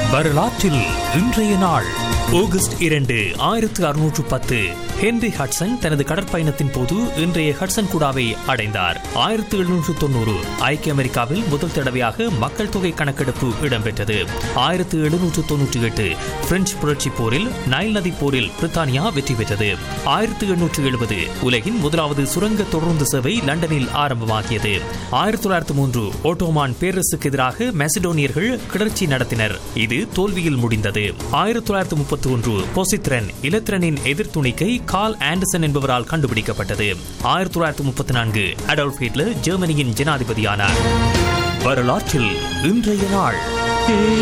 வரலாற்றில் இன்றைய நாள் ஆகஸ்ட் இரண்டு ஆயிரத்து அறுநூற்று பத்து ஹென்றி ஹட்சன் தனது கடற்பயணத்தின் போது இன்றைய ஹட்சன் குடாவை அடைந்தார் ஆயிரத்து எழுநூற்று தொண்ணூறு ஐக்கிய அமெரிக்காவில் முதல் தடவையாக மக்கள் தொகை கணக்கெடுப்பு இடம்பெற்றது ஆயிரத்து எழுநூற்று தொன்னூற்றி எட்டு பிரெஞ்சு புரட்சி போரில் நைல் நதி போரில் பிரித்தானியா வெற்றி பெற்றது ஆயிரத்து எண்ணூற்று எழுபது உலகின் முதலாவது சுரங்க தொடர்ந்து சேவை லண்டனில் ஆரம்பமாகியது ஆயிரத்தி தொள்ளாயிரத்து மூன்று ஓட்டோமான் பேரரசுக்கு எதிராக மெசடோனியர்கள் கிளர்ச்சி நடத்தினர் இது தோல்வியில் முடிந்தது ஆயிரத்தி தொள்ளாயிரத்து முப்பத்தி ஒன்று பொசித்ரன் இலத்திரனின் எதிர்த்துணிக்கை கால் ஆண்டர்சன் என்பவரால் கண்டுபிடிக்கப்பட்டது ஆயிரத்தி தொள்ளாயிரத்து முப்பத்தி நான்கு அடால்ஃப் ஹிட்லர் ஜெர்மனியின் ஜனாதிபதியானார் வரலாற்றில் இன்றைய நாள்